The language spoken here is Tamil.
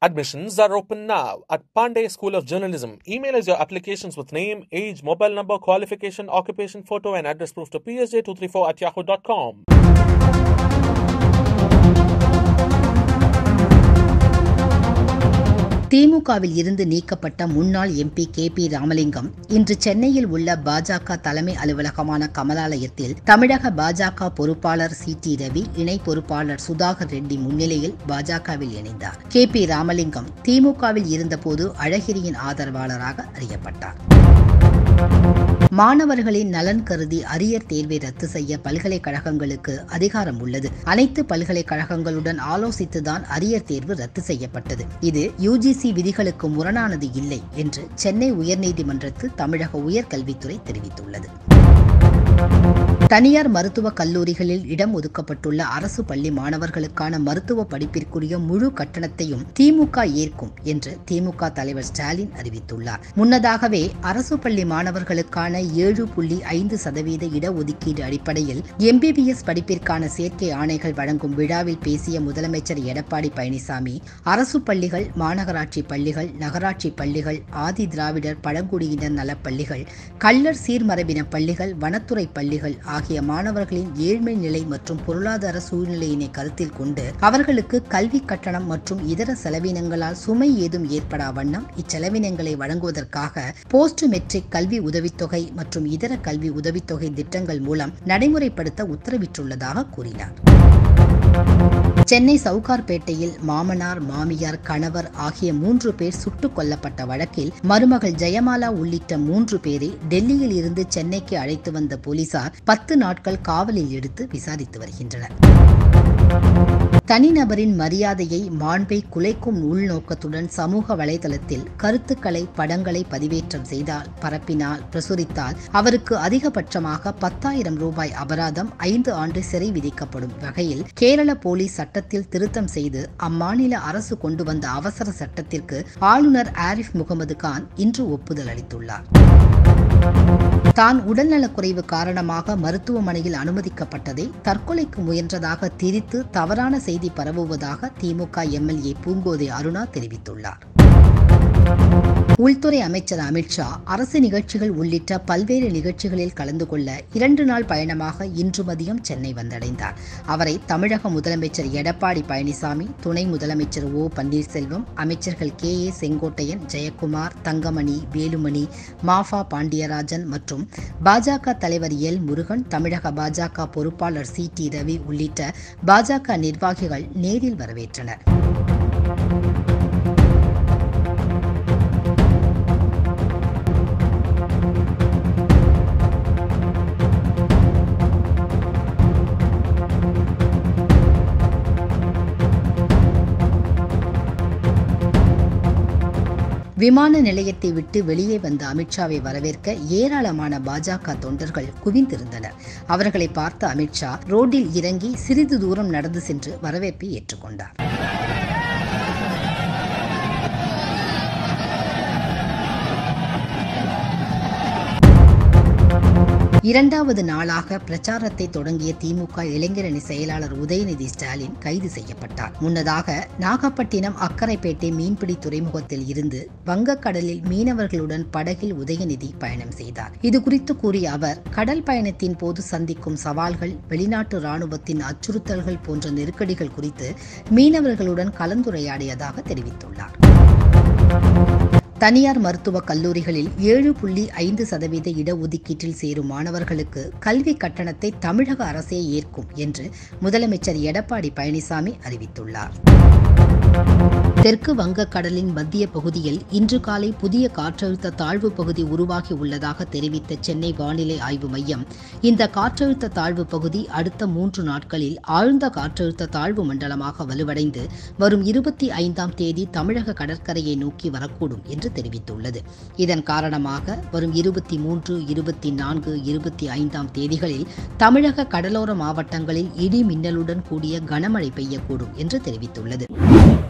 Admissions are open now at Pandey School of Journalism. Email us your applications with name, age, mobile number, qualification, occupation photo, and address proof to psj234 at yahoo.com. திமுகவில் இருந்து நீக்கப்பட்ட முன்னாள் எம்பி கே பி ராமலிங்கம் இன்று சென்னையில் உள்ள பாஜக தலைமை அலுவலகமான கமலாலயத்தில் தமிழக பாஜக பொறுப்பாளர் சி டி ரவி இணை பொறுப்பாளர் சுதாகர் ரெட்டி முன்னிலையில் பாஜகவில் இணைந்தார் கே பி ராமலிங்கம் திமுகவில் இருந்தபோது அழகிரியின் ஆதரவாளராக அறியப்பட்டார் மாணவர்களின் நலன் கருதி அரியர் தேர்வை ரத்து செய்ய பல்கலைக்கழகங்களுக்கு அதிகாரம் உள்ளது அனைத்து பல்கலைக்கழகங்களுடன் ஆலோசித்துதான் அரியர் தேர்வு ரத்து செய்யப்பட்டது இது யுஜிசி விதிகளுக்கு முரணானது இல்லை என்று சென்னை உயர்நீதிமன்றத்தில் தமிழக உயர்கல்வித்துறை தெரிவித்துள்ளது தனியார் மருத்துவக் கல்லூரிகளில் இடம் ஒதுக்கப்பட்டுள்ள அரசு பள்ளி மாணவர்களுக்கான மருத்துவ படிப்பிற்குரிய முழு கட்டணத்தையும் திமுக ஏற்கும் என்று திமுக தலைவர் ஸ்டாலின் அறிவித்துள்ளார் முன்னதாகவே அரசு பள்ளி மாணவர்களுக்கான ஏழு புள்ளி ஐந்து சதவீத இடஒதுக்கீடு அடிப்படையில் எம்பிபிஎஸ் படிப்பிற்கான சேர்க்கை ஆணைகள் வழங்கும் விழாவில் பேசிய முதலமைச்சர் எடப்பாடி பழனிசாமி அரசு பள்ளிகள் மாநகராட்சி பள்ளிகள் நகராட்சி பள்ளிகள் ஆதி திராவிடர் பழங்குடியினர் நலப்பள்ளிகள் கள்ளர் சீர்மரபின பள்ளிகள் வனத்துறை பள்ளிகள் ஆகிய மாணவர்களின் ஏழ்மை நிலை மற்றும் பொருளாதார சூழ்நிலையினை கருத்தில் கொண்டு அவர்களுக்கு கல்வி கட்டணம் மற்றும் இதர செலவினங்களால் சுமை ஏதும் ஏற்படா வண்ணம் இச்செலவினங்களை வழங்குவதற்காக போஸ்ட் மெட்ரிக் கல்வி உதவித்தொகை மற்றும் இதர கல்வி உதவித்தொகை திட்டங்கள் மூலம் நடைமுறைப்படுத்த உத்தரவிட்டுள்ளதாக கூறினார் சென்னை சவுகார்பேட்டையில் மாமனார் மாமியார் கணவர் ஆகிய மூன்று பேர் சுட்டுக் கொல்லப்பட்ட வழக்கில் மருமகள் ஜெயமாலா உள்ளிட்ட மூன்று பேரை டெல்லியில் இருந்து சென்னைக்கு அழைத்து வந்த போலீசார் பத்து நாட்கள் காவலில் எடுத்து விசாரித்து வருகின்றனர் தனிநபரின் மரியாதையை மாண்பை குலைக்கும் உள்நோக்கத்துடன் சமூக வலைதளத்தில் கருத்துக்களை படங்களை பதிவேற்றம் செய்தால் பரப்பினால் பிரசுரித்தால் அவருக்கு அதிகபட்சமாக பத்தாயிரம் ரூபாய் அபராதம் ஐந்து ஆண்டு சிறை விதிக்கப்படும் வகையில் கேரள போலீஸ் சட்டத்தில் திருத்தம் செய்து அம்மாநில அரசு கொண்டு வந்த அவசர சட்டத்திற்கு ஆளுநர் ஆரிஃப் முகமது கான் இன்று ஒப்புதல் அளித்துள்ளார் தான் உடல்நலக்குறைவு காரணமாக மருத்துவமனையில் அனுமதிக்கப்பட்டதை தற்கொலைக்கு முயன்றதாக திரித்து தவறான செய்தி பரவுவதாக திமுக எம்எல்ஏ பூங்கோதை அருணா தெரிவித்துள்ளார் உள்துறை அமைச்சர் அமித்ஷா அரசு நிகழ்ச்சிகள் உள்ளிட்ட பல்வேறு நிகழ்ச்சிகளில் கலந்து கொள்ள இரண்டு நாள் பயணமாக இன்று மதியம் சென்னை வந்தடைந்தார் அவரை தமிழக முதலமைச்சர் எடப்பாடி பழனிசாமி துணை முதலமைச்சர் ஓ பன்னீர்செல்வம் அமைச்சர்கள் கே ஏ செங்கோட்டையன் ஜெயக்குமார் தங்கமணி வேலுமணி மாஃபா பாண்டியராஜன் மற்றும் பாஜக தலைவர் எல் முருகன் தமிழக பாஜக பொறுப்பாளர் சி டி ரவி உள்ளிட்ட பாஜக நிர்வாகிகள் நேரில் வரவேற்றனர் விமான நிலையத்தை விட்டு வெளியே வந்த அமித்ஷாவை வரவேற்க ஏராளமான பாஜக தொண்டர்கள் குவிந்திருந்தனர் அவர்களை பார்த்த அமித்ஷா ரோட்டில் இறங்கி சிறிது தூரம் நடந்து சென்று வரவேற்பை ஏற்றுக்கொண்டார் இரண்டாவது நாளாக பிரச்சாரத்தை தொடங்கிய திமுக இளைஞரணி செயலாளர் உதயநிதி ஸ்டாலின் கைது செய்யப்பட்டார் முன்னதாக நாகப்பட்டினம் அக்கரைப்பேட்டை மீன்பிடி துறைமுகத்தில் இருந்து வங்கக்கடலில் மீனவர்களுடன் படகில் உதயநிதி பயணம் செய்தார் இதுகுறித்து கூறிய அவர் கடல் பயணத்தின் போது சந்திக்கும் சவால்கள் வெளிநாட்டு ராணுவத்தின் அச்சுறுத்தல்கள் போன்ற நெருக்கடிகள் குறித்து மீனவர்களுடன் கலந்துரையாடியதாக தெரிவித்துள்ளார் தனியார் மருத்துவக் கல்லூரிகளில் ஏழு புள்ளி ஐந்து சதவீத இடஒதுக்கீட்டில் சேரும் மாணவர்களுக்கு கல்வி கட்டணத்தை தமிழக அரசே ஏற்கும் என்று முதலமைச்சர் எடப்பாடி பழனிசாமி அறிவித்துள்ளார் தெற்கு வங்கக்கடலின் மத்திய பகுதியில் இன்று காலை புதிய காற்றழுத்த தாழ்வு பகுதி உருவாகி உள்ளதாக தெரிவித்த சென்னை வானிலை ஆய்வு மையம் இந்த காற்றழுத்த தாழ்வு பகுதி அடுத்த மூன்று நாட்களில் ஆழ்ந்த காற்றழுத்த தாழ்வு மண்டலமாக வலுவடைந்து வரும் இருபத்தி ஐந்தாம் தேதி தமிழக கடற்கரையை நோக்கி வரக்கூடும் என்று தெரிவித்துள்ளது இதன் காரணமாக வரும் இருபத்தி மூன்று இருபத்தி நான்கு இருபத்தி ஐந்தாம் தேதிகளில் தமிழக கடலோர மாவட்டங்களில் இடி மின்னலுடன் கூடிய கனமழை பெய்யக்கூடும் என்று தெரிவித்துள்ளது